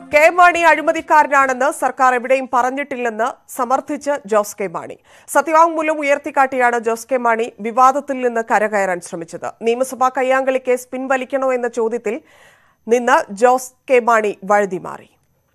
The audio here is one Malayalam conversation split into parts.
കെ മാണി അഴിമതിക്കാരനാണെന്ന് സർക്കാർ എവിടെയും പറഞ്ഞിട്ടില്ലെന്ന് സമർത്ഥിച്ച് ജോസ് കെ മാണി സത്യവാങ്മൂലം ഉയർത്തിക്കാട്ടിയാണ് ജോസ് കെ മാണി വിവാദത്തിൽ നിന്ന് കരകയറാൻ ശ്രമിച്ചത് നിയമസഭാ കയ്യാങ്കളി കേസ് പിൻവലിക്കണോ എന്ന ചോദ്യത്തിൽ നിന്ന് ജോസ് കെ മാണി വഴുതി മാറി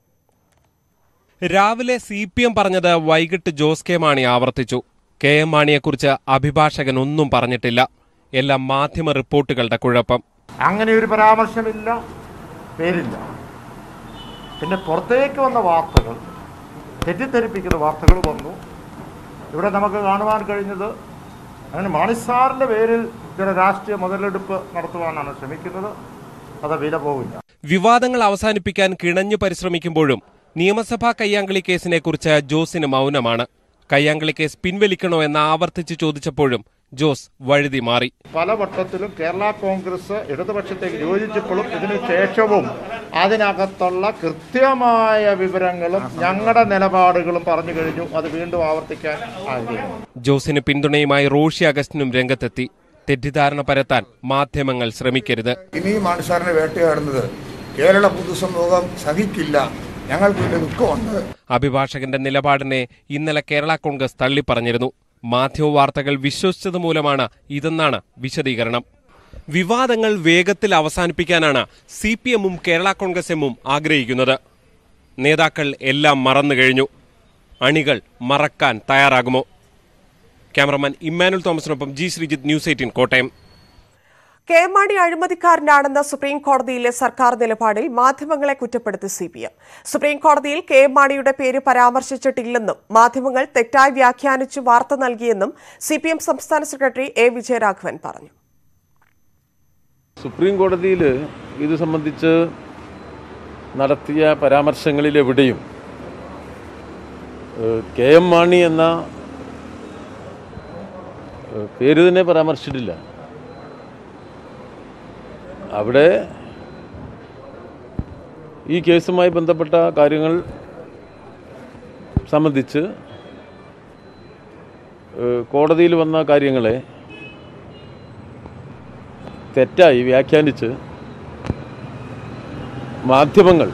രാവിലെ സി പി എം പറഞ്ഞത് വൈകിട്ട് ജോസ് കെ മാണി ആവർത്തിച്ചു കെ എം മാണിയെക്കുറിച്ച് അഭിഭാഷകൻ ഒന്നും പറഞ്ഞിട്ടില്ല എല്ലാം മാധ്യമ റിപ്പോർട്ടുകളുടെ കുഴപ്പം അങ്ങനെ ഒരു പരാമർശമില്ല പേരില്ല പിന്നെ പുറത്തേക്ക് വന്ന വാർത്തകൾ തെറ്റിദ്ധരിപ്പിക്കുന്ന വാർത്തകൾ വന്നു ഇവിടെ നമുക്ക് കാണുവാൻ കഴിഞ്ഞത് അങ്ങനെ മാണിസാറിൻ്റെ പേരിൽ ചില രാഷ്ട്രീയ മുതലെടുപ്പ് നടത്തുവാനാണ് ശ്രമിക്കുന്നത് അത് വില പോവില്ല വിവാദങ്ങൾ അവസാനിപ്പിക്കാൻ കിണഞ്ഞു പരിശ്രമിക്കുമ്പോഴും നിയമസഭാ കയ്യാങ്കളി കേസിനെ കുറിച്ച് ജോസിന് മൗനമാണ് കയ്യാങ്കളി കേസ് പിൻവലിക്കണോ എന്ന് ആവർത്തിച്ച് ചോദിച്ചപ്പോഴും ജോസ് വഴുതി മാറി പല വട്ടത്തിലും കേരള കോൺഗ്രസ് ഇടതുപക്ഷത്തേക്ക് യോജിച്ചപ്പോഴും ഇതിനു ശേഷവും അതിനകത്തുള്ള കൃത്യമായ വിവരങ്ങളും ഞങ്ങളുടെ നിലപാടുകളും പറഞ്ഞു കഴിഞ്ഞു അത് വീണ്ടും ആവർത്തിക്കാൻ ആഗ്രഹിക്കുന്നു ജോസിന് പിന്തുണയുമായി റോഷി അഗസ്റ്റിനും രംഗത്തെത്തി തെറ്റിദ്ധാരണ പരത്താൻ മാധ്യമങ്ങൾ ശ്രമിക്കരുത് ഇനിയും മാണിസാറിനെ വേട്ടയാടുന്നത് കേരള പൊതുസമൂഹം സഹിക്കില്ല ഞങ്ങൾക്ക് ഇതിന്റെ ദുഃഖമുണ്ട് അഭിഭാഷകന്റെ നിലപാടിനെ ഇന്നലെ കേരള കോൺഗ്രസ് തള്ളിപ്പറഞ്ഞിരുന്നു മാധ്യമ വാർത്തകൾ വിശ്വസിച്ചത് മൂലമാണ് ഇതെന്നാണ് വിശദീകരണം വിവാദങ്ങൾ വേഗത്തിൽ അവസാനിപ്പിക്കാനാണ് സി പി എമ്മും കേരള കോൺഗ്രസ് എമ്മും ആഗ്രഹിക്കുന്നത് നേതാക്കൾ എല്ലാം മറന്നു കഴിഞ്ഞു അണികൾ മറക്കാൻ തയ്യാറാകുമോ ക്യാമറമാൻ ഇമ്മാനുൽ തോമസിനൊപ്പം G Sreejith news eighteen Kottayam K M Mani അഴിമതിക്കാരനാണെന്ന സുപ്രീം കോടതിയിലെ സർക്കാർ നിലപാടിൽ മാധ്യമങ്ങളെ കുറ്റപ്പെടുത്തി സി പി എം സുപ്രീം കോടതിയിൽ കെ എം മാണിയുടെ പേര് പരാമർശിച്ചിട്ടില്ലെന്നും മാധ്യമങ്ങൾ തെറ്റായി വ്യാഖ്യാനിച്ചു വാർത്ത നൽകിയെന്നും സി പി എം സംസ്ഥാന സെക്രട്ടറി എ വിജയരാഘവൻ പറഞ്ഞു സുപ്രീം കോടതിയിൽ ഇത് സംബന്ധിച്ച് നടത്തിയ പരാമർശങ്ങളിലെവിടെയും ഏഹ്, കെ എം മാണി എന്ന ഏഹ്, പേര് തന്നെ പരാമർശിച്ചിട്ടില്ല അവിടെ ഈ കേസുമായി ബന്ധപ്പെട്ട കാര്യങ്ങൾ സംബന്ധിച്ച് ഏഹ്, കോടതിയിൽ വന്ന കാര്യങ്ങളെ തെറ്റായി വ്യാഖ്യാനിച്ച് മാധ്യമങ്ങൾ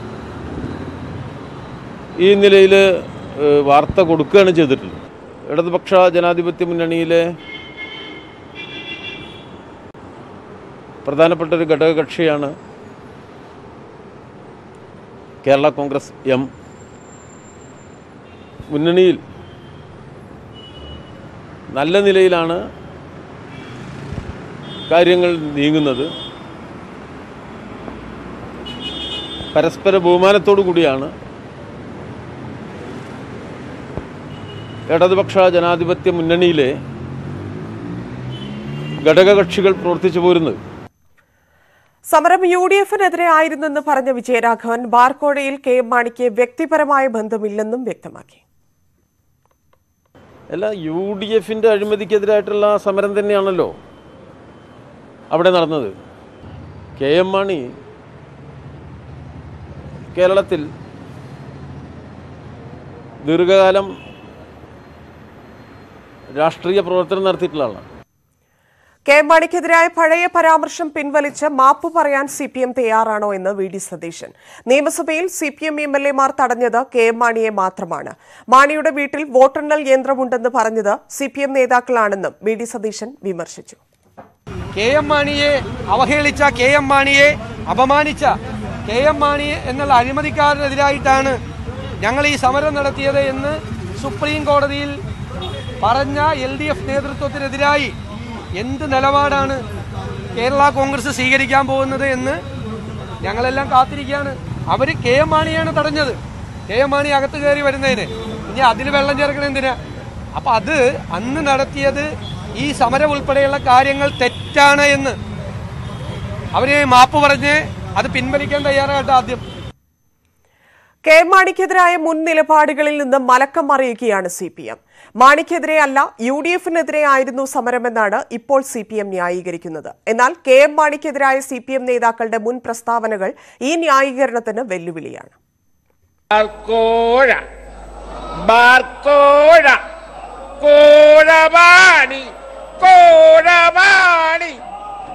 ഈ നിലയിൽ വാർത്ത കൊടുക്കുകയാണ് ചെയ്തിട്ടുള്ളത് ഇടതുപക്ഷ ജനാധിപത്യ മുന്നണിയിലെ പ്രധാനപ്പെട്ട ഒരു ഘടകകക്ഷിയാണ് കേരള കോൺഗ്രസ് എം മുന്നണിയിൽ നല്ല നിലയിലാണ് കാര്യങ്ങൾ നീങ്ങുന്നത് പരസ്പര ബഹുമാനത്തോടു കൂടിയാണ് ഇടതുപക്ഷ ജനാധിപത്യ മുന്നണിയിലെ ഘടകകക്ഷികൾ പ്രവർത്തിച്ചു പോരുന്നത് സമരം യു ഡി എഫിനെതിരെ ആയിരുന്നെന്ന് പറഞ്ഞ വിജയരാഘവൻ ബാർക്കോഴയിൽ കെ എം മാണിക്ക് വ്യക്തിപരമായ ബന്ധമില്ലെന്നും വ്യക്തമാക്കി അല്ല യു ഡി എഫിൻ്റെ അഴിമതിക്കെതിരായിട്ടുള്ള സമരം തന്നെയാണല്ലോ അവിടെ നടന്നത് കെ എം മാണി കേരളത്തിൽ ദീർഘകാലം രാഷ്ട്രീയ പ്രവർത്തനം നടത്തിയിട്ടുള്ള ആളാണ് കെ എം മാണിക്കെതിരായ പഴയ പരാമർശം പിൻവലിച്ച് മാപ്പ് പറയാൻ സി പി എം തയ്യാറാണോ എന്ന് വി ഡി സതീശൻ നിയമസഭയിൽ C P M M L എമാർ തടഞ്ഞത് കെ എം മാണിയെ മാത്രമാണ് മാണിയുടെ വീട്ടിൽ വോട്ടെണ്ണൽ യന്ത്രമുണ്ടെന്ന് പറഞ്ഞത് സി പി എം നേതാക്കളാണെന്നും വി ഡി സതീശൻ വിമർശിച്ചു കെ എം മാണിയെ അവഹേളിച്ച കെ എം മാണിയെ അപമാനിച്ച കെ എം മാണി എന്നുള്ള അഴിമതിക്കാരനെതിരായിട്ടാണ് ഞങ്ങൾ ഈ സമരം നടത്തിയത് എന്ന് സുപ്രീം കോടതിയിൽ പറഞ്ഞ എൽ ഡി എഫ് നേതൃത്വത്തിനെതിരായി എന്ത് നിലപാടാണ് കേരള കോൺഗ്രസ് സ്വീകരിക്കാൻ പോകുന്നത് എന്ന് ഞങ്ങളെല്ലാം കാത്തിരിക്കുകയാണ് അവർ കെ എം മാണിയാണ് തടഞ്ഞത് കെ എം മാണി അകത്ത് കയറി വരുന്നതിന് ഇനി അതിൽ വെള്ളം ചേർക്കണ എന്തിനാ അപ്പൊ അത് അന്ന് നടത്തിയത് ഈ സമരം ഉൾപ്പെടെയുള്ള കാര്യങ്ങൾ തെറ്റാണ് എന്ന് അവര് മാപ്പ് പറഞ്ഞ് അത് പിൻവലിക്കാൻ തയ്യാറാകട്ടെ ആദ്യം കെ എം മാണിക്കെതിരായ മുൻ നിലപാടുകളിൽ നിന്ന് മലക്കം മറിയുകയാണ് സി പി എം മാണിക്കെതിരെ അല്ല യു ഡി എഫിനെതിരെ ആയിരുന്നു സമരമെന്നാണ് ഇപ്പോൾ സി പി എം ന്യായീകരിക്കുന്നത് എന്നാൽ കെ എം മാണിക്കെതിരായ സി പി എം നേതാക്കളുടെ മുൻ പ്രസ്താവനകൾ ഈ ന്യായീകരണത്തിന് വെല്ലുവിളിയാണ് Barcola, Barcola, Coravani, Coravani,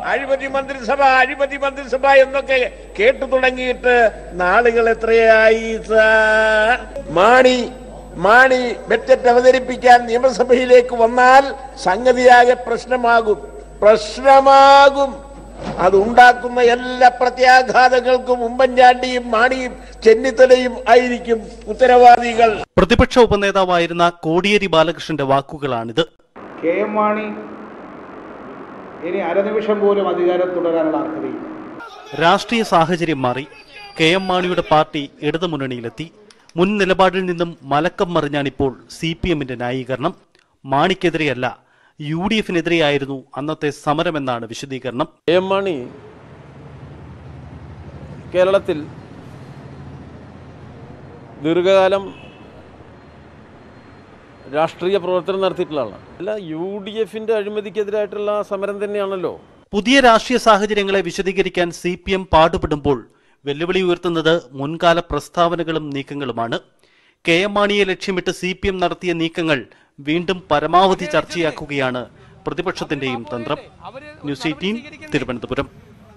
അഴിമതി മന്ത്രിസഭ അഴിമതി മന്ത്രിസഭ എന്നൊക്കെ കേട്ടു തുടങ്ങിയിട്ട് നാളുകൾ എത്രയായി സാർ മാണി മാണി ബഡ്ജറ്റ് അവതരിപ്പിക്കാൻ നിയമസഭയിലേക്ക് വന്നാൽ സംഗതിയാകെ പ്രശ്നമാകും പ്രശ്നമാകും അതുണ്ടാക്കുന്ന എല്ലാ പ്രത്യാഘാതങ്ങൾക്കും ഉമ്മൻചാണ്ടിയും മാണിയും ചെന്നിത്തലയും ആയിരിക്കും ഉത്തരവാദികൾ പ്രതിപക്ഷ ഉപനേതാവായിരുന്ന കോടിയേരി ബാലകൃഷ്ണന്റെ വാക്കുകളാണിത് കെ എം മാണി ഇനി അരനിമിഷം പോലും അധികാരം തുടരാനുള്ള അർഹതയില്ല രാഷ്ട്രീയ സാഹചര്യം മാറി കെ എം മാണിയുടെ പാർട്ടി ഇടതുമുന്നണിയിലെത്തി മുൻ നിലപാടിൽ നിന്നും മലക്കം മറിഞ്ഞാണിപ്പോൾ സി പി എമ്മിന്റെ ന്യായീകരണം മാണിക്കെതിരെയല്ല യു ഡി എഫിനെതിരെയായിരുന്നു അന്നത്തെ സമരമെന്നാണ് വിശദീകരണം കെ എം മാണി കേരളത്തിൽ ദീർഘകാലം രാഷ്ട്രീയ പ്രവർത്തനം നടത്തിയിട്ടുള്ള ആളാണ് അല്ല യു ഡി എഫിന്റെ അഴിമതിക്കെതിരായിട്ടുള്ള സമരം തന്നെയാണല്ലോ പുതിയ രാഷ്ട്രീയ സാഹചര്യങ്ങളെ വിശദീകരിക്കാൻ സി പി എം പാടുപെടുമ്പോൾ വെല്ലുവിളി ഉയർത്തുന്നത് മുൻകാല പ്രസ്താവനകളും നീക്കങ്ങളുമാണ് കെ എം മാണിയെ ലക്ഷ്യമിട്ട് സി പി എം നടത്തിയ നീക്കങ്ങൾ വീണ്ടും പരമാവധി ചർച്ചയാക്കുകയാണ് പ്രതിപക്ഷത്തിന്റെയും തന്ത്രം news eighteen Thiruvananthapuram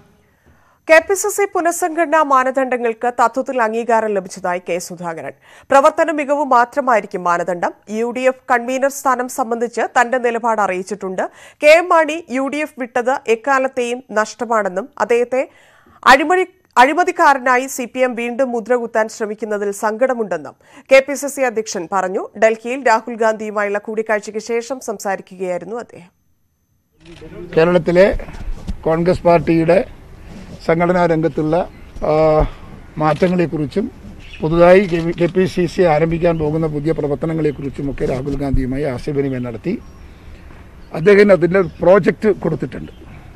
K P C C പുനഃസംഘടനാ മാനദണ്ഡങ്ങൾക്ക് തത്വത്തിൽ അംഗീകാരം ലഭിച്ചതായി കെ സുധാകരൻ പ്രവർത്തന മികവ് മാത്രമായിരിക്കും മാനദണ്ഡം യു ഡി എഫ് കൺവീനർ സ്ഥാനം സംബന്ധിച്ച് തന്റെ നിലപാട് അറിയിച്ചിട്ടുണ്ട് K M Mani U D F വിട്ടത് എക്കാലത്തെയും നഷ്ടമാണെന്നും അദ്ദേഹത്തെ അഴിമതി അഴിമതിക്കാരനായി സി പി എം വീണ്ടും മുദ്രകുത്താൻ ശ്രമിക്കുന്നതിൽ സങ്കടമുണ്ടെന്നും കെ പി സി സി അധ്യക്ഷൻ പറഞ്ഞു ഡൽഹിയിൽ രാഹുൽ ഗാന്ധിയുമായുള്ള കൂടിക്കാഴ്ചയ്ക്ക് ശേഷം സംസാരിക്കുകയായിരുന്നു അദ്ദേഹം കേരളത്തിലെ കോൺഗ്രസ് പാർട്ടിയുടെ സംഘടനാ രംഗത്തുള്ള ആ, മാറ്റങ്ങളെക്കുറിച്ചും പുതുതായി കെ പി സി സി ആരംഭിക്കാൻ പോകുന്ന പുതിയ പ്രവർത്തനങ്ങളെക്കുറിച്ചുമൊക്കെ രാഹുൽ ഗാന്ധിയുമായി ആശയവിനിമയം നടത്തി അദ്ദേഹം അതിൻ്റെ പ്രോജക്റ്റ് കൊടുത്തിട്ടുണ്ട്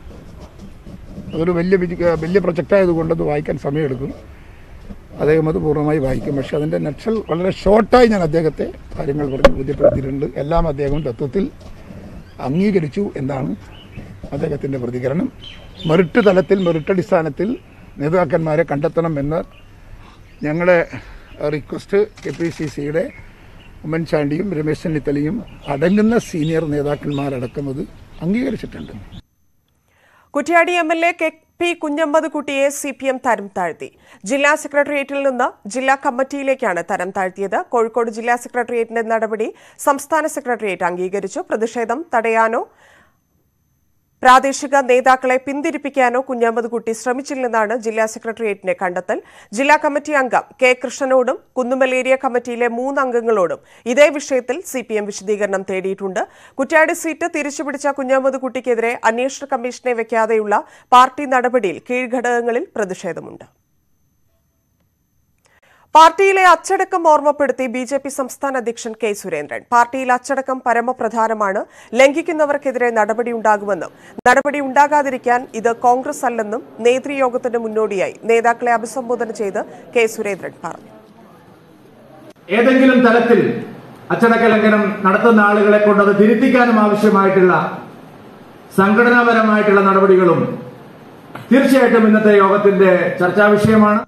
അതൊരു വലിയ വിജ- വലിയ പ്രൊജക്റ്റ് ആയതുകൊണ്ട് അത് വായിക്കാൻ സമയമെടുക്കും അദ്ദേഹം അത് പൂർണ്ണമായി വായിക്കും പക്ഷേ അതിൻ്റെ നക്ഷൽ വളരെ ഷോർട്ടായി ഞാൻ അദ്ദേഹത്തെ കാര്യങ്ങൾ പറഞ്ഞ് ബോധ്യപ്പെടുത്തിയിട്ടുണ്ട് എല്ലാം അദ്ദേഹം തത്വത്തിൽ അംഗീകരിച്ചു എന്നാണ് അദ്ദേഹത്തിൻ്റെ പ്രതികരണം മെറിറ്റ് തലത്തിൽ മെറിറ്റ് അടിസ്ഥാനത്തിൽ നേതാക്കന്മാരെ കണ്ടെത്തണമെന്ന് ഞങ്ങളുടെ റിക്വസ്റ്റ് കെ പി സി സിയുടെ ഉമ്മൻചാണ്ടിയും രമേശ് ചെന്നിത്തലയും അടങ്ങുന്ന സീനിയർ നേതാക്കന്മാരടക്കം അത് അംഗീകരിച്ചിട്ടുണ്ട് Kuttiadi M L A K P Kunhammad കുട്ടിയെ സി പി എം തരം താഴ്ത്തി ജില്ലാ സെക്രട്ടേറിയറ്റിൽ നിന്ന് ജില്ലാ കമ്മിറ്റിയിലേക്കാണ് തരം താഴ്ത്തിയത് കോഴിക്കോട് ജില്ലാ സെക്രട്ടേറിയറ്റിന്റെ നടപടി സംസ്ഥാന സെക്രട്ടേറിയറ്റ് അംഗീകരിച്ചു പ്രതിഷേധം തടയാനോ പ്രാദേശിക നേതാക്കളെ പിന്തിരിപ്പിക്കാനോ കുഞ്ഞമ്മദ് കുട്ടി ശ്രമിച്ചില്ലെന്നാണ് ജില്ലാ സെക്രട്ടേറിയറ്റിന്റെ കണ്ടെത്തൽ ജില്ലാ കമ്മിറ്റി അംഗം കെ കൃഷ്ണനോടും കുന്നുമ്മൽ ഏരിയ കമ്മിറ്റിയിലെ മൂന്ന് അംഗങ്ങളോടും ഇതേ വിഷയത്തിൽ സി പി എം വിശദീകരണം തേടിയിട്ടുണ്ട് കുറ്റ്യാടി സീറ്റ് തിരിച്ചുപിടിച്ച കുഞ്ഞമ്മദ് കുട്ടിക്കെതിരെ അന്വേഷണ കമ്മീഷനെ വെക്കാതെയുള്ള പാർട്ടി നടപടിയിൽ കീഴ്ഘടകങ്ങളിൽ പ്രതിഷേധമുണ്ട് പാർട്ടിയിലെ അച്ചടക്കം ഓർമ്മപ്പെടുത്തി ബി ജെ പി സംസ്ഥാന അധ്യക്ഷൻ കെ സുരേന്ദ്രൻ പാർട്ടിയിൽ അച്ചടക്കം പരമപ്രധാനമാണ് ലംഘിക്കുന്നവർക്കെതിരെ നടപടിയുണ്ടാകുമെന്നും നടപടി ഉണ്ടാകാതിരിക്കാൻ ഇത് കോൺഗ്രസ് അല്ലെന്നും നേതൃയോഗത്തിന് മുന്നോടിയായി നേതാക്കളെ അഭിസംബോധന ചെയ്ത് കെ സുരേന്ദ്രൻ പറഞ്ഞു ഏതെങ്കിലും തലത്തിൽ അച്ചടക്ക ലംഘനം നടത്തുന്ന ആളുകളെ കൊണ്ട് അത് തിരുത്തിക്കാനും ആവശ്യമായിട്ടുള്ള സംഘടനാപരമായിട്ടുള്ള നടപടികളും തീർച്ചയായിട്ടും ഇന്നത്തെ യോഗത്തിന്റെ ചർച്ചാ വിഷയമാണ്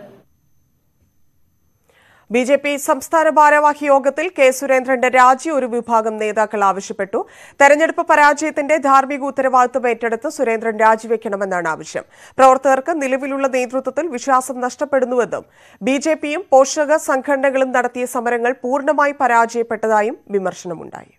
ബി ജെ പി സംസ്ഥാന ഭാരവാഹി യോഗത്തിൽ കെ സുരേന്ദ്രന്റെ രാജി ഒരു വിഭാഗം നേതാക്കൾ ആവശ്യപ്പെട്ടു തെരഞ്ഞെടുപ്പ് പരാജയത്തിന്റെ ധാർമ്മിക ഉത്തരവാദിത്വം ഏറ്റെടുത്ത് സുരേന്ദ്രൻ രാജിവെക്കണമെന്നാണ് ആവശ്യം പ്രവർത്തകർക്ക് നിലവിലുള്ള നേതൃത്വത്തിൽ വിശ്വാസം നഷ്ടപ്പെടുന്നുവെന്നും ബി ജെ പിയും പോഷക സംഘടനകളും നടത്തിയ സമരങ്ങൾ പൂർണ്ണമായി പരാജയപ്പെട്ടതായും വിമർശനമുണ്ടായി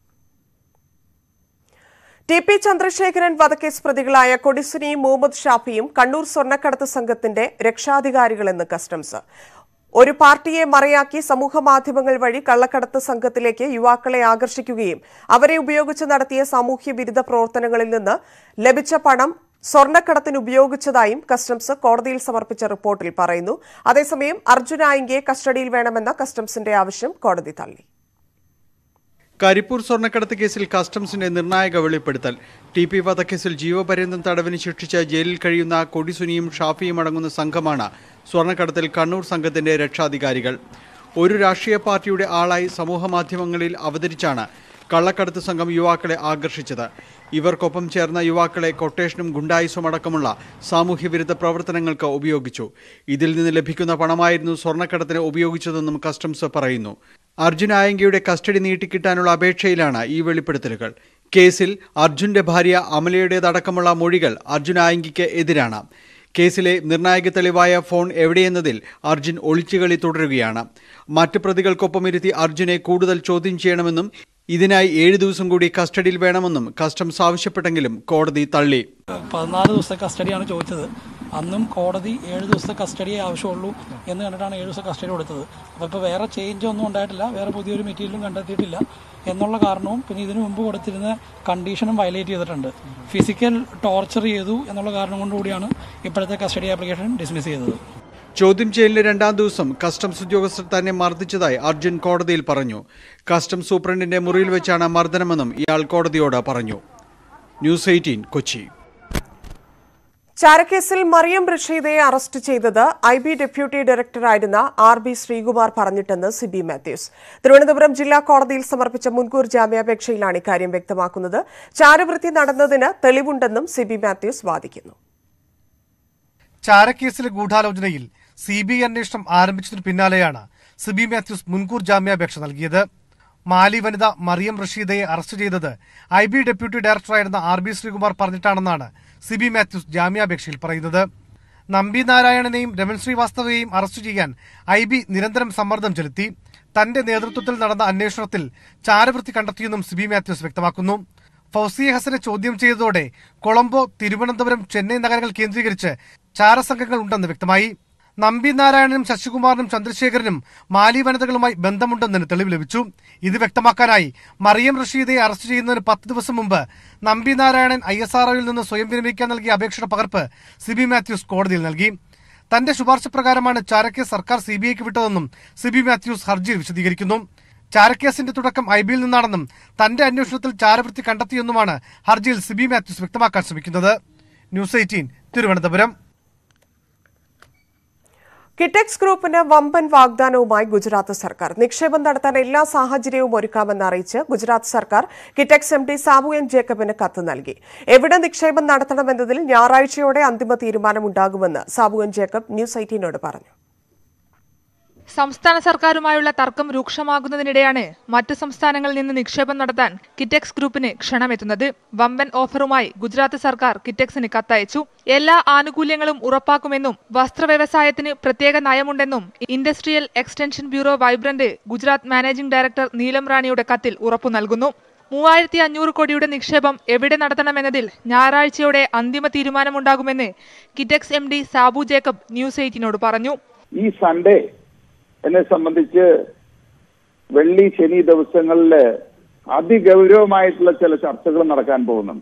ടി പി ചന്ദ്രശേഖരൻ വധക്കേസ് പ്രതികളായ കൊടിസുനിയും മുഹമ്മദ് ഷാഫിയും കണ്ണൂർ സ്വർണ്ണക്കടത്ത് സംഘത്തിന്റെ രക്ഷാധികാരികളെന്ന് കസ്റ്റംസ് ഒരു പാർട്ടിയെ മറയാക്കി സമൂഹ മാധ്യമങ്ങൾ വഴി കള്ളക്കടത്ത് സംഘത്തിലേക്ക് യുവാക്കളെ ആകർഷിക്കുകയും അവരെ ഉപയോഗിച്ച് നടത്തിയ സാമൂഹ്യ വിരുദ്ധ പ്രവർത്തനങ്ങളിൽ നിന്ന് ലഭിച്ച പണം സ്വർണ്ണക്കടത്തിന് ഉപയോഗിച്ചതായും കസ്റ്റംസ് കോടതിയിൽ സമർപ്പിച്ച റിപ്പോർട്ടിൽ പറയുന്നു അതേസമയം അർജുൻ ആയിങ്കയെ കസ്റ്റഡിയിൽ വേണമെന്ന കസ്റ്റംസിന്റെ ആവശ്യം കോടതി തള്ളി കരിപ്പൂർ സ്വർണ്ണക്കടത്ത് കേസിൽ കസ്റ്റംസിന്റെ നിർണായക വെളിപ്പെടുത്തൽ ടി പി വധക്കേസിൽ ജീവപര്യന്തം തടവിന് ശിക്ഷിച്ച ജയിലിൽ കഴിയുന്ന കൊടിസുനിയും ഷാഫിയും അടങ്ങുന്ന സംഘമാണ് സ്വർണ്ണക്കടത്തിൽ കണ്ണൂർ സംഘത്തിന്റെ രക്ഷാധികാരികൾ ഒരു രാഷ്ട്രീയ പാർട്ടിയുടെ ആളായി സമൂഹമാധ്യമങ്ങളിൽ അവതരിച്ചാണ് കള്ളക്കടത്ത് സംഘം യുവാക്കളെ ആകർഷിച്ചത് ഇവർക്കൊപ്പം ചേർന്ന യുവാക്കളെ കൊട്ടേഷനും ഗുണ്ടായുസും അടക്കമുള്ള സാമൂഹ്യവിരുദ്ധ പ്രവർത്തനങ്ങൾക്ക് ഉപയോഗിച്ചു ഇതിൽ നിന്ന് ലഭിക്കുന്ന പണമായിരുന്നു സ്വർണ്ണക്കടത്തിന് ഉപയോഗിച്ചതെന്നും കസ്റ്റംസ് പറയുന്നു അർജുൻ ആയങ്കയുടെ കസ്റ്റഡി നീട്ടിക്കിട്ടാനുള്ള അപേക്ഷയിലാണ് ഈ വെളിപ്പെടുത്തലുകൾ കേസിൽ അർജുന്റെ ഭാര്യ അമലയുടേതടക്കമുള്ള മൊഴികൾ അർജുൻ ആയങ്കിക്ക് എതിരാണ് കേസിലെ നിർണായക തെളിവായ ഫോൺ എവിടെയെന്നതിൽ അർജുൻ ഒളിച്ചുകളി തുടരുകയാണ് മറ്റ് പ്രതികൾക്കൊപ്പം ഇരുത്തി അർജുനെ കൂടുതൽ ചോദ്യം ചെയ്യണമെന്നും ഇതിനായി ഏഴ് ദിവസം കൂടി കസ്റ്റഡിയിൽ വേണമെന്നും കസ്റ്റംസ് ആവശ്യപ്പെട്ടെങ്കിലും കോടതി തള്ളി പതിനാല് ദിവസത്തെ കസ്റ്റഡിയാണ് ചോദിച്ചത് അന്നും കോടതി ഏഴ് ദിവസത്തെ കസ്റ്റഡിയെ ആവശ്യമുള്ളൂ എന്ന് കണ്ടിട്ടാണ് ഏഴ് ദിവസത്തെ കസ്റ്റഡി കൊടുത്തത് അപ്പോൾ ഇപ്പോൾ വേറെ ചേഞ്ച് ഒന്നും ഉണ്ടായിട്ടില്ല വേറെ പുതിയൊരു മെറ്റീരിയലും കണ്ടെത്തിയിട്ടില്ല എന്നുള്ള കാരണവും പിന്നെ ഇതിനു മുമ്പ് കൊടുത്തിരുന്ന കണ്ടീഷനും വയലേറ്റ് ചെയ്തിട്ടുണ്ട് ഫിസിക്കൽ ടോർച്ചർ ചെയ്തു എന്നുള്ള കാരണം കൊണ്ടുകൂടിയാണ് ഇപ്പോഴത്തെ കസ്റ്റഡി ആപ്ലിക്കേഷൻ ഡിസ്മിസ് ചെയ്തത് ചോദ്യം ചെയ്യലിന്റെ രണ്ടാം ദിവസം കസ്റ്റംസ് ഉദ്യോഗസ്ഥർ തന്നെ മർദ്ദിച്ചതായി അർജുൻ കോടതിയിൽ പറഞ്ഞു കസ്റ്റംസ് സൂപ്രണ്ടിന്റെ മുറിയിൽ വെച്ചാണ് മർദ്ദനമെന്നും ഇയാൾ കോടതിയോട് പറഞ്ഞു ന്യൂസ് എയ്റ്റീൻ കൊച്ചി ചാരക്കേസിൽ മറിയം റഷീദയെ അറസ്റ്റ് ചെയ്തത് ഐ ബി ഡെപ്യൂട്ടി ഡയറക്ടറായിരുന്ന ആർ ബി ശ്രീകുമാർ പറഞ്ഞിട്ടെന്ന് സിബി മാത്യൂസ് തിരുവനന്തപുരം ജില്ലാ കോടതിയിൽ സമർപ്പിച്ച മുൻകൂർ ജാമ്യാപേക്ഷയിലാണ് ഇക്കാര്യം വ്യക്തമാക്കുന്നത് ചാരവൃത്തി നടന്നതിന് തെളിവുണ്ടെന്നും സിബി മാത്യൂസ് വാദിക്കുന്നു ചാരക്കേസിലെ ഗൂഢാലോചനയിൽ സി ബി ഐ അന്വേഷണം ആരംഭിച്ചതിനു പിന്നാലെയാണ് സിബി മാത്യൂസ് മുൻകൂർ ജാമ്യാപേക്ഷ നൽകിയത് മാലി വനിത മറിയം റഷീദയെ അറസ്റ്റ് ചെയ്തത് ഐ ബി ഡെപ്യൂട്ടി ഡയറക്ടറായിരുന്ന ആർ ബി ശ്രീകുമാർ പറഞ്ഞിട്ടാണെന്നാണ് സിബി മാത്യൂസ് ജാമ്യാപേക്ഷയിൽ പറയുന്നത് നമ്പി നാരായണനെയും രമൺ ശ്രീവാസ്തവയെയും അറസ്റ്റ് ചെയ്യാൻ ഐ ബി നിരന്തരം സമ്മർദ്ദം ചെലുത്തി തന്റെ നേതൃത്വത്തിൽ നടന്ന അന്വേഷണത്തിൽ ചാരവൃത്തി കണ്ടെത്തിയെന്നും സിബി മാത്യൂസ് വ്യക്തമാക്കുന്നു ഫൗസിയ ഹസനെ ചോദ്യം ചെയ്തതോടെ കൊളംബോ തിരുവനന്തപുരം ചെന്നൈ നഗരങ്ങൾ കേന്ദ്രീകരിച്ച് ചാരസംഘങ്ങൾ ഉണ്ടെന്ന് വ്യക്തമായി നമ്പി നാരായണനും ശശികുമാറിനും ചന്ദ്രശേഖരനും മാലി വനിതകളുമായി ബന്ധമുണ്ടെന്നതിന് തെളിവ് ലഭിച്ചു ഇത് വ്യക്തമാക്കാനായി മറിയം റഷീദയെ അറസ്റ്റ് ചെയ്യുന്നതിന് പത്ത് ദിവസം മുമ്പ് നമ്പി നാരായണൻ ഐ എസ് ആർഒയിൽ നിന്ന് സ്വയം വിരമിക്കാൻ നൽകിയ അപേക്ഷയുടെ പകർപ്പ് സിബി മാത്യൂസ് കോടതിയിൽ നൽകി തന്റെ ശുപാർശ പ്രകാരമാണ് ചാരക്കേസ് സർക്കാർ സി ബി ഐക്ക് വിട്ടതെന്നും സിബി മാത്യൂസ് ഹർജിയിൽ വിശദീകരിക്കുന്നു ചാരക്കേസിന്റെ തുടക്കം ഐ ബിയിൽ നിന്നാണെന്നും തന്റെ അന്വേഷണത്തിൽ ചാരവൃത്തി കണ്ടെത്തിയെന്നുമാണ് ഹർജിയിൽ സിബി മാത്യൂസ് വ്യക്തമാക്കാൻ ശ്രമിക്കുന്നത് ന്യൂസ് എയ്റ്റീൻ തിരുവനന്തപുരം കിറ്റെക്സ് ഗ്രൂപ്പിന് വമ്പൻ വാഗ്ദാനവുമായി ഗുജറാത്ത് സർക്കാർ നിക്ഷേപം നടത്താൻ എല്ലാ സാഹചര്യവും ഒരുക്കാമെന്ന് അറിയിച്ച് ഗുജറാത്ത് സർക്കാർ Kitex M D Sabu N ജേക്കബിന് കത്ത് നൽകി എവിടെ നിക്ഷേപം നടത്തണമെന്നതിൽ ഞായറാഴ്ചയോടെ അന്തിമ തീരുമാനമുണ്ടാകുമെന്ന് സാബു എൻ ജേക്കബ് ന്യൂസ് എയ്റ്റീനോട് പറഞ്ഞു സംസ്ഥാന സർക്കാരുമായുള്ള തർക്കം രൂക്ഷമാകുന്നതിനിടെയാണ് മറ്റു സംസ്ഥാനങ്ങളിൽ നിന്ന് നിക്ഷേപം നടത്താൻ കിറ്റെക്സ് ഗ്രൂപ്പിന് ക്ഷണമെത്തുന്നത് വമ്പൻ ഓഫറുമായി ഗുജറാത്ത് സർക്കാർ കിറ്റെക്സിന് കത്തയച്ചു എല്ലാ ആനുകൂല്യങ്ങളും ഉറപ്പാക്കുമെന്നും വസ്ത്രവ്യവസായത്തിന് പ്രത്യേക നയമുണ്ടെന്നും industrial extension bureau vibrant Gujarat managing director Neelam റാണിയുടെ കത്തിൽ ഉറപ്പു നൽകുന്നു മൂവായിരത്തി അഞ്ഞൂറ് കോടിയുടെ നിക്ഷേപം എവിടെ നടത്തണമെന്നതിൽ ഞായറാഴ്ചയോടെ അന്തിമ തീരുമാനമുണ്ടാകുമെന്ന് Kitex M D Sabu Jacob news എയ്റ്റിനോട് പറഞ്ഞു ഈ സൺഡേ എന്നെ സംബന്ധിച്ച് വെള്ളി ശനി ദിവസങ്ങളിൽ അതിഗൗരവമായിട്ടുള്ള ചില ചർച്ചകൾ നടക്കാൻ പോകുന്നുണ്ട്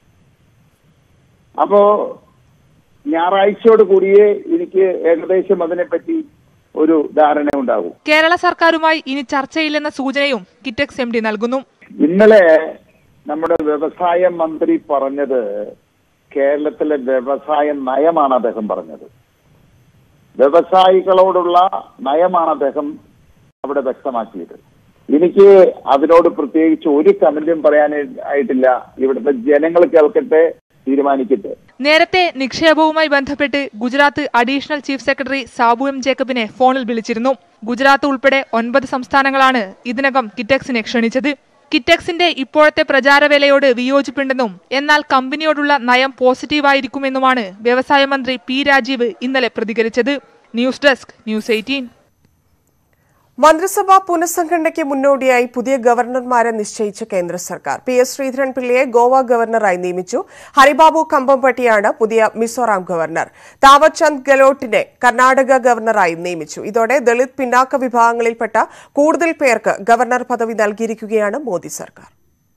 അപ്പോ ഞായറാഴ്ചയോട് കൂടിയേ എനിക്ക് ഏകദേശം അതിനെപ്പറ്റി ഒരു ധാരണ ഉണ്ടാകും കേരള സർക്കാരുമായി ഇനി ചർച്ചയില്ലെന്ന സൂചനയും കിറ്റെക്സ് എം ഡി നൽകുന്നു ഇന്നലെ നമ്മുടെ വ്യവസായ മന്ത്രി പറഞ്ഞത് കേരളത്തിലെ വ്യവസായ നയമാണ് അദ്ദേഹം പറഞ്ഞത് വ്യവസായികളോടുള്ള നയമാണ് അദ്ദേഹം അവിടെ വ്യക്തമാക്കിയത് എനിക്ക് അതിനോട് പ്രത്യേകിച്ച് ഒരു കമന്റും പറയാനായിട്ടില്ല ഇവിടുത്തെ ജനങ്ങൾ കേൾക്കട്ടെ തീരുമാനിക്കട്ടെ നേരത്തെ നിക്ഷേപവുമായി ബന്ധപ്പെട്ട് Gujarat additional chief secretary Sabu M ജേക്കബിനെ ഫോണിൽ വിളിച്ചിരുന്നു ഗുജറാത്ത് ഉൾപ്പെടെ ഒൻപത് സംസ്ഥാനങ്ങളാണ് ഇതിനകം കിറ്റെക്സിനെ ക്ഷണിച്ചത് കിറ്റെക്സിന്റെ ഇപ്പോഴത്തെ പ്രചാരവേലയോട് വിയോജിപ്പുണ്ടെന്നും എന്നാൽ കമ്പനിയോടുള്ള നയം പോസിറ്റീവായിരിക്കുമെന്നുമാണ് വ്യവസായ മന്ത്രി പി രാജീവ് ഇന്നലെ പ്രതികരിച്ചത് ന്യൂസ് ഡെസ്ക് ന്യൂസ് എയ്റ്റീൻ മന്ത്രിസഭാ പുനഃസംഘടനയ്ക്ക് മുന്നോടിയായി പുതിയ ഗവർണർമാരെ നിശ്ചയിച്ച കേന്ദ്ര സർക്കാർ പി എസ് ശ്രീധരൻ പിള്ളയെ ഗോവ ഗവർണറായി നിയമിച്ചു ഹരിബാബു കമ്പംപട്ടിയാണ് പുതിയ മിസോറാം ഗവർണർ താവർചന്ദ് ഗെലോട്ടിനെ കർണാടക ഗവർണറായി നിയമിച്ചു ഇതോടെ ദളിത് പിന്നാക്ക വിഭാഗങ്ങളിൽപ്പെട്ട കൂടുതൽ പേർക്ക് ഗവർണർ പദവി നൽകിയിരിക്കുകയാണ് മോദി സർക്കാർ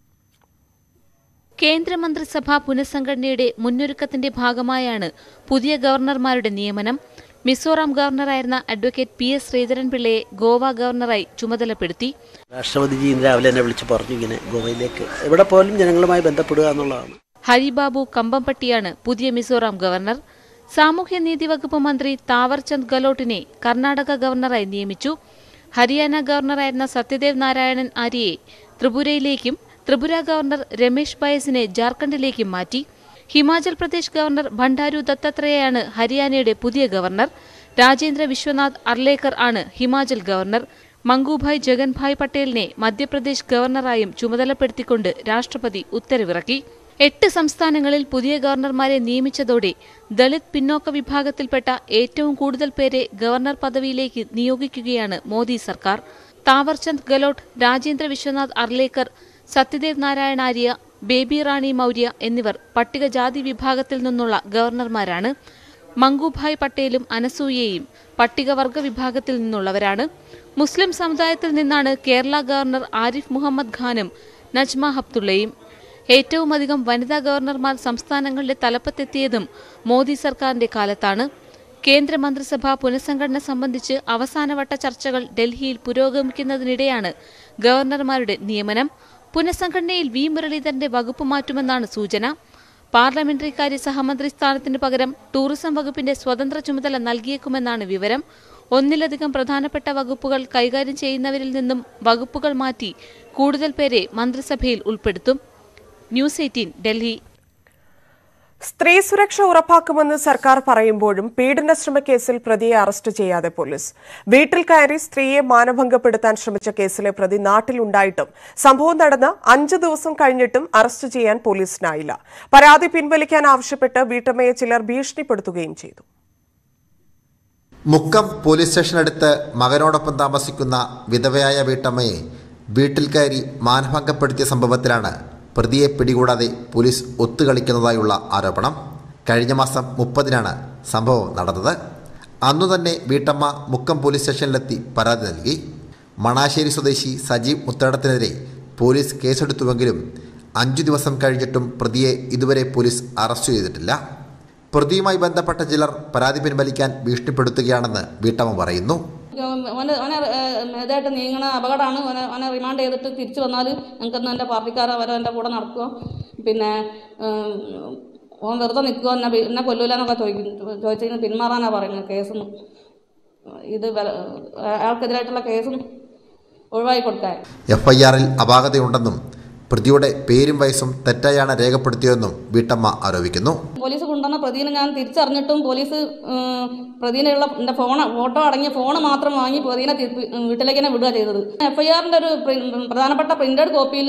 കേന്ദ്രമന്ത്രിസഭാ പുനഃസംഘടനയുടെ മുന്നൊരുക്കത്തിന്റെ ഭാഗമായാണ് പുതിയ ഗവർണർമാരുടെ നിയമനം മിസോറാം ഗവർണറായിരുന്ന അഡ്വക്കേറ്റ് പി എസ് ശ്രീധരൻപിള്ളയെ ഗോവ ഗവർണറായി ചുമതലപ്പെടുത്തി രാഷ്ട്രപതിജി ഇന്ന് രാവിലെ എന്നെ വിളിച്ച് പറഞ്ഞു ഇങ്ങനെ ഗോവയിലേക്ക് എവിടെ പോലും ജനങ്ങളുമായി ബന്ധപ്പെടുക എന്നുള്ളതാണ് ഹരിബാബു കമ്പംപട്ടിയാണ് പുതിയ മിസോറാം ഗവർണർ സാമൂഹ്യനീതി വകുപ്പ് മന്ത്രി താവർചന്ദ് ഗെലോട്ടിനെ കർണാടക ഗവർണറായി നിയമിച്ചു ഹരിയാന ഗവർണറായിരുന്ന സത്യദേവ് നാരായണൻ ആര്യയെ ത്രിപുരയിലേക്കും ത്രിപുര ഗവർണർ രമേശ് ബയസിനെ ജാർഖണ്ഡിലേക്കും മാറ്റി ഹിമാചൽ പ്രദേശ് ഗവർണർ ഭണ്ഡാരു ദത്തത്രേയാണ് ഹരിയാനയുടെ പുതിയ ഗവർണർ രാജേന്ദ്ര വിശ്വനാഥ് അർലേക്കർ ആണ് ഹിമാചൽ ഗവർണർ മംഗൂഭായ് ജഗൻഭായ് പട്ടേലിനെ മധ്യപ്രദേശ് ഗവർണറായും ചുമതലപ്പെടുത്തിക്കൊണ്ട് രാഷ്ട്രപതി ഉത്തരവിറക്കി എട്ട് സംസ്ഥാനങ്ങളിൽ പുതിയ ഗവർണർമാരെ നിയമിച്ചതോടെ ദളിത് പിന്നോക്ക വിഭാഗത്തിൽപ്പെട്ട ഏറ്റവും കൂടുതൽ പേരെ ഗവർണർ പദവിയിലേക്ക് നിയോഗിക്കുകയാണ് മോദി സർക്കാർ താവർചന്ദ് ഗെലോട്ട് രാജേന്ദ്ര വിശ്വനാഥ് അർലേക്കർ സത്യദേവ് നാരായണ ആര്യ ബേബി റാണി മൗര്യ എന്നിവർ പട്ടികജാതി വിഭാഗത്തിൽ നിന്നുള്ള ഗവർണർമാരാണ് മംഗുഭായ് പട്ടേലും അനസൂയയും പട്ടികവർഗ വിഭാഗത്തിൽ നിന്നുള്ളവരാണ് മുസ്ലിം സമുദായത്തിൽ നിന്നാണ് കേരള ഗവർണർ ആരിഫ് മുഹമ്മദ് ഖാനും നജ്മ ഹബ്ദുള്ളയും ഏറ്റവുമധികം വനിതാ ഗവർണർമാർ സംസ്ഥാനങ്ങളുടെ തലപ്പത്തെത്തിയതും മോദി സർക്കാരിന്റെ കാലത്താണ് കേന്ദ്രമന്ത്രിസഭ പുനഃസംഘടന സംബന്ധിച്ച് അവസാനവട്ട ചർച്ചകൾ ഡൽഹിയിൽ പുരോഗമിക്കുന്നതിനിടെയാണ് ഗവർണർമാരുടെ നിയമനം പുനഃസംഘടനയിൽ വി മുരളീധരന്റെ വകുപ്പ് മാറ്റുമെന്നാണ് സൂചന പാർലമെന്ററി കാര്യ സഹമന്ത്രി സ്ഥാനത്തിന് പകരം ടൂറിസം വകുപ്പിന്റെ സ്വതന്ത്ര ചുമതല നൽകിയേക്കുമെന്നാണ് വിവരം ഒന്നിലധികം പ്രധാനപ്പെട്ട വകുപ്പുകൾ കൈകാര്യം ചെയ്യുന്നവരിൽ നിന്നും വകുപ്പുകൾ മാറ്റി കൂടുതൽ പേരെ മന്ത്രിസഭയിൽ ഉൾപ്പെടുത്തും ന്യൂസ് എയ്റ്റീൻ ഡൽഹി സ്ത്രീ സുരക്ഷ ഉറപ്പാക്കുമെന്ന് സർക്കാർ പറയുമ്പോഴും പീഡന ശ്രമക്കേസിൽ പ്രതിയെ അറസ്റ്റ് ചെയ്യാതെ പോലീസ് വീട്ടിൽ കയറി സ്ത്രീയെ മാനഭംഗപ്പെടുത്താൻ ശ്രമിച്ച കേസിലെ പ്രതി നാട്ടിലുണ്ടായിട്ടും സംഭവം നടന്ന് അഞ്ചു ദിവസം കഴിഞ്ഞിട്ടും അറസ്റ്റ് ചെയ്യാൻ പോലീസിനായില്ല പരാതി പിൻവലിക്കാൻ ആവശ്യപ്പെട്ട് വീട്ടമ്മയെ ചിലർ ഭീഷണിപ്പെടുത്തുകയും ചെയ്തു മുക്കം പോലീസ് സ്റ്റേഷനടുത്ത് മകനോടൊപ്പം താമസിക്കുന്ന വിധവയായ വീട്ടമ്മയെ വീട്ടിൽ കയറി മാനഭംഗപ്പെടുത്തിയ സംഭവത്തിലാണ് പ്രതിയെ പിടികൂടാതെ പോലീസ് ഒത്തുകളിക്കുന്നതായുള്ള ആരോപണം കഴിഞ്ഞ മാസം മുപ്പതിനാണ് സംഭവം നടന്നത് അന്നു തന്നെ വീട്ടമ്മ മുക്കം പോലീസ് സ്റ്റേഷനിലെത്തി പരാതി നൽകി മണാശ്ശേരി സ്വദേശി സജീവ് മുത്തടത്തിനെതിരെ പോലീസ് കേസെടുത്തുവെങ്കിലും അഞ്ചു ദിവസം കഴിഞ്ഞിട്ടും പ്രതിയെ ഇതുവരെ പോലീസ് അറസ്റ്റ് ചെയ്തിട്ടില്ല പ്രതിയുമായി ബന്ധപ്പെട്ട ചിലർ പരാതി പിൻവലിക്കാൻ ഭീഷണിപ്പെടുത്തുകയാണെന്ന് വീട്ടമ്മ പറയുന്നു ഓനെ ഓനെ ഏഹ്, ഇതായിട്ട് നീങ്ങണ അപകടമാണ് ഓനെ ഓനെ റിമാൻഡ് ചെയ്തിട്ട് തിരിച്ചു വന്നാൽ ഞങ്ങൾക്കൊന്ന് എൻ്റെ പാർട്ടിക്കാരെ വരെ എൻ്റെ കൂടെ നടക്കുക പിന്നെ ഏഹ്, ഓൻ വെറുതെ നിൽക്കുക എന്നെ പി- എന്നെ കൊല്ലൂലെന്നൊക്കെ ചോദിക്കും ചോദിച്ചതിന് പിന്മാറാനാണ് പറയുന്നത് കേസും ഇത് വല- അയാൾക്കെതിരായിട്ടുള്ള കേസും ഒഴിവാക്കി കൊടുക്കാൻ എഫ് ഐ ആറിൽ അപാകതയുണ്ടെന്നും പ്രതിയുടെ പേരും വയസ്സും തെറ്റായാണ് രേഖപ്പെടുത്തിയതെന്നും വീട്ടമ്മ ആരോപിക്കുന്നു പോലീസ് കൊണ്ടുവന്ന പ്രതിനെ ഞാൻ തിരിച്ചറിഞ്ഞിട്ടും പോലീസ് ഏഹ്, പ്രതിനെയുള്ള എൻ്റെ ഫോൺ ഫോട്ടോ അടങ്ങിയ ഫോൺ മാത്രം വാങ്ങി പ്രതിനെ തിരിപ്പി- വീട്ടിലേക്ക് തന്നെ വിടുക ചെയ്തത് എഫ് ഐ ആറിൻ്റെ ഒരു പ്രി- പ്രധാനപ്പെട്ട പ്രിന്റഡ് കോപ്പിയിൽ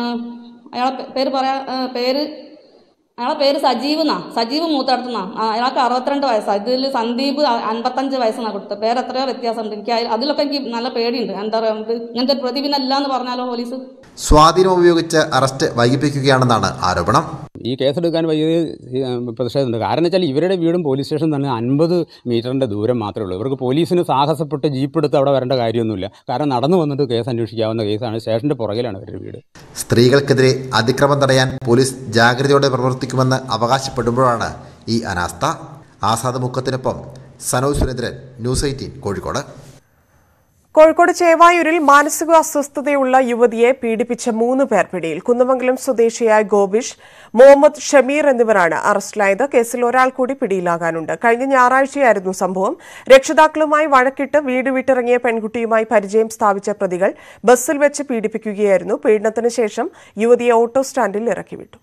അയാളെ പേ- പേര് പറയാ ഏഹ്, പേര് അയാളെ പേര് സജീവ് എന്നാ സജീവ് മൂത്തടത്തുനിന്നാ അയാൾക്ക് അറുപത്തിരണ്ട് വയസ്സാണ് ഇതിൽ സന്ദീപ് അ- അൻപത്തഞ്ച് വയസ്സെന്നാണ് കൊടുത്തത് പേര് എത്രയോ വ്യത്യാസമുണ്ട് എനിക്ക് അയ- അതിലൊക്കെ എനിക്ക് നല്ല പേടിയുണ്ട് എന്താ പറയുക ഇത് ഇങ്ങനത്തെ ഒരു പ്രതി പിന്നെ അല്ല എന്ന് പറഞ്ഞാലോ പോലീസ് സ്വാധീനം ഉപയോഗിച്ച് അറസ്റ്റ് വൈകിപ്പിക്കുകയാണെന്നാണ് ആരോപണം ഈ കേസെടുക്കാൻ വലിയ പ്രതിഷേധമുണ്ട് കാരണം വെച്ചാൽ ഇവരുടെ വീടും പോലീസ് സ്റ്റേഷൻ തന്നെ അൻപത് മീറ്ററിൻ്റെ ദൂരം മാത്രമേ ഉള്ളൂ ഇവർക്ക് പോലീസിന് സാഹസപ്പെട്ട് ജീപ്പ് എടുത്ത് അവിടെ വരേണ്ട കാര്യമൊന്നുമില്ല കാരണം നടന്നു വന്നിട്ട് കേസ് അന്വേഷിക്കാവുന്ന കേസാണ് സ്റ്റേഷൻ്റെ പുറകിലാണ് ഇവരുടെ വീട് സ്ത്രീകൾക്കെതിരെ അതിക്രമം തടയാൻ പോലീസ് ജാഗ്രതയോടെ പ്രവർത്തിക്കുമെന്ന് അവകാശപ്പെടുമ്പോഴാണ് ഈ അനാസ്ഥ ആസാദ് മുക്കത്തിനൊപ്പം സനോജ് സുരേന്ദ്രൻ ന്യൂസ് എയ്റ്റീൻ കോഴിക്കോട് കോഴിക്കോട് ചേവായൂരിൽ മാനസിക അസ്വസ്ഥതയുള്ള യുവതിയെ പീഡിപ്പിച്ച മൂന്ന് പേർ പിടിയിൽ കുന്നമംഗലം സ്വദേശിയായ ഗോപിഷ് മുഹമ്മദ് ഷമീർ എന്നിവരാണ് അറസ്റ്റിലായത് കേസിൽ ഒരാൾ കൂടി പിടിയിലാകാനുണ്ട് കഴിഞ്ഞ ഞായറാഴ്ചയായിരുന്നു സംഭവം രക്ഷിതാക്കളുമായി വഴക്കിട്ട് വീട് വിട്ടിറങ്ങിയ പെൺകുട്ടിയുമായി പരിചയം സ്ഥാപിച്ച പ്രതികൾ ബസ്സിൽ വെച്ച് പീഡിപ്പിക്കുകയായിരുന്നു പീഡനത്തിന് ശേഷം യുവതിയെ ഓട്ടോ സ്റ്റാൻഡിൽ ഇറക്കിവിട്ടു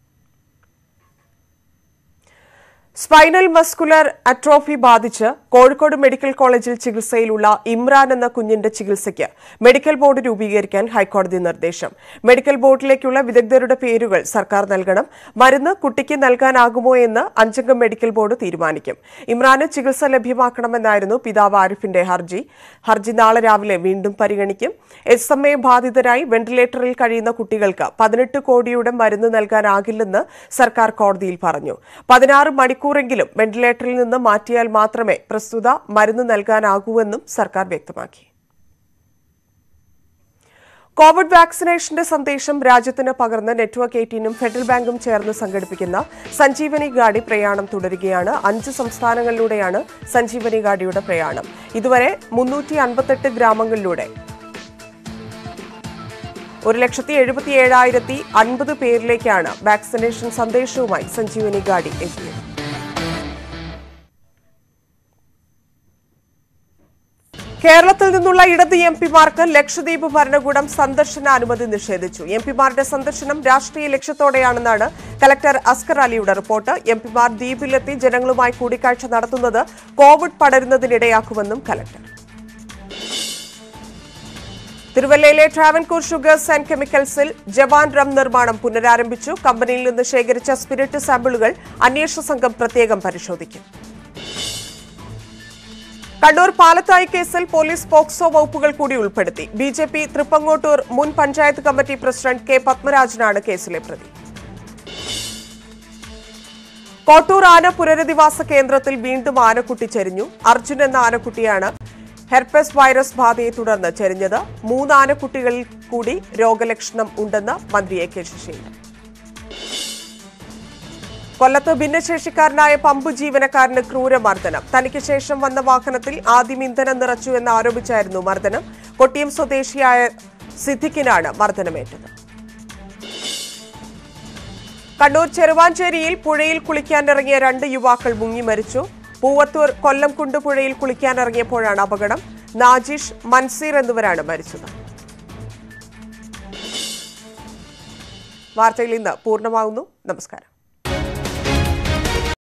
സ്പൈനൽ മസ്കുലർ അട്രോഫി ബാധിച്ച് കോഴിക്കോട് മെഡിക്കൽ കോളേജിൽ ചികിത്സയിലുള്ള ഇമ്രാൻ എന്ന കുഞ്ഞിന്റെ ചികിത്സയ്ക്ക് മെഡിക്കൽ ബോർഡ് രൂപീകരിക്കാൻ ഹൈക്കോടതി നിർദ്ദേശം മെഡിക്കൽ ബോർഡിലേക്കുള്ള വിദഗ്ധരുടെ പേരുകൾ സർക്കാർ നൽകണം മരുന്ന് കുട്ടിക്ക് നൽകാനാകുമോ എന്ന് അഞ്ചംഗ മെഡിക്കൽ ബോർഡ് തീരുമാനിക്കും ഇമ്രാന് ചികിത്സ ലഭ്യമാക്കണമെന്നായിരുന്നു പിതാവ് ആരിഫിന്റെ ഹർജി ഹർജി നാളെ രാവിലെ വീണ്ടും പരിഗണിക്കും എസ് എം എ ബാധിതരായി വെന്റിലേറ്ററിൽ കഴിയുന്ന കുട്ടികൾക്ക് പതിനെട്ട് കോടിയുടെ മരുന്ന് നൽകാനാകില്ലെന്ന് സർക്കാർ കോടതിയിൽ പറഞ്ഞു പതിനാറ് മണിക്കൂറെങ്കിലും വെന്റിലേറ്ററിൽ നിന്ന് മാറ്റിയാൽ മാത്രമേ പ്രസ്തുത മരുന്ന് നൽകാനാകൂവെന്നും സർക്കാർ വ്യക്തമാക്കി കോവിഡ് വാക്സിനേഷന്റെ സന്ദേശം രാജ്യത്തിന് പകർന്ന് നെറ്റ്വർക്ക് എയ്റ്റീനും ഫെഡറൽ ബാങ്കും ചേർന്ന് സംഘടിപ്പിക്കുന്ന സഞ്ജീവനി ഗാഡി പ്രയാണം തുടരുകയാണ് അഞ്ച് സംസ്ഥാനങ്ങളിലൂടെയാണ് സഞ്ജീവനി ഗാഡിയുടെ പ്രയാണം ഇതുവരെ മുന്നൂറ്റി അൻപത്തെട്ട് ഗ്രാമങ്ങളിലൂടെ ഒരു ലക്ഷത്തി എഴുപത്തി ഏഴായിരത്തി അൻപത് പേരിലേക്കാണ് വാക്സിനേഷൻ സന്ദേശവുമായി സഞ്ജീവനി ഗാഡി എത്തിയത് കേരളത്തിൽ നിന്നുള്ള ഇടത് എം പിമാർക്ക് ലക്ഷദ്വീപ് ഭരണകൂടം സന്ദർശന അനുമതി നിഷേധിച്ചു എം പിമാരുടെ സന്ദർശനം രാഷ്ട്രീയ ലക്ഷ്യത്തോടെയാണെന്നാണ് കലക്ടർ അസ്കർ അലിയുടെ റിപ്പോർട്ട് എം പിമാർ ദ്വീപിലെത്തി ജനങ്ങളുമായി കൂടിക്കാഴ്ച നടത്തുന്നത് കോവിഡ് പടരുന്നതിനിടയാക്കുമെന്നും കലക്ടർ തിരുവല്ലയിലെ ട്രാവൻകൂർ ഷുഗേഴ്സ് ആൻഡ് കെമിക്കൽസിൽ ജവാൻ റം നിർമ്മാണം പുനരാരംഭിച്ചു കമ്പനിയിൽ നിന്ന് ശേഖരിച്ച സ്പിരിറ്റ് സാമ്പിളുകൾ അന്വേഷണ സംഘം പ്രത്യേകം പരിശോധിക്കും കണ്ണൂർ പാലത്തായി കേസിൽ പോലീസ് പോക്സോ വകുപ്പുകൾ കൂടി ഉൾപ്പെടുത്തി ബി ജെ പി തൃപ്പങ്ങോട്ടൂർ മുൻ പഞ്ചായത്ത് കമ്മിറ്റി പ്രസിഡന്റ് കെ പത്മരാജനാണ് കേസിലെ പ്രതി കോട്ടൂർ ആന പുനരധിവാസ കേന്ദ്രത്തിൽ വീണ്ടും ആനക്കുട്ടി ചെരിഞ്ഞു അർജുൻ എന്ന ആനക്കുട്ടിയാണ് ഹെർപ്പസ് വൈറസ് ബാധയെ തുടർന്ന് ചെരിഞ്ഞത് മൂന്ന് ആനക്കുട്ടികളിൽ കൂടി രോഗലക്ഷണം ഉണ്ടെന്ന് മന്ത്രി എ കെ ശശീന്ദ്രൻ കൊല്ലത്ത് ഭിന്നശേഷിക്കാരനായ പമ്പ് ജീവനക്കാരന് ക്രൂരമർദ്ദനം തനിക്ക് ശേഷം വന്ന വാഹനത്തിൽ ആദ്യം ഇന്ധനം നിറച്ചു എന്ന് ആരോപിച്ചായിരുന്നു മർദ്ദനം കൊട്ടിയം സ്വദേശിയായ സിദ്ദിഖിനാണ് മർദ്ദനമേറ്റത് കണ്ണൂർ ചെറുവാഞ്ചേരിയിൽ പുഴയിൽ കുളിക്കാനിറങ്ങിയ രണ്ട് യുവാക്കൾ മുങ്ങി മരിച്ചു പൂവത്തൂർ കൊല്ലംകുണ്ട് പുഴയിൽ കുളിക്കാനിറങ്ങിയപ്പോഴാണ് അപകടം നാജിഷ് മൻസീർ എന്നിവരാണ് മരിച്ചത് വാർത്തയിൽ ഇന്ന് പൂർണ്ണമാകുന്നു നമസ്കാരം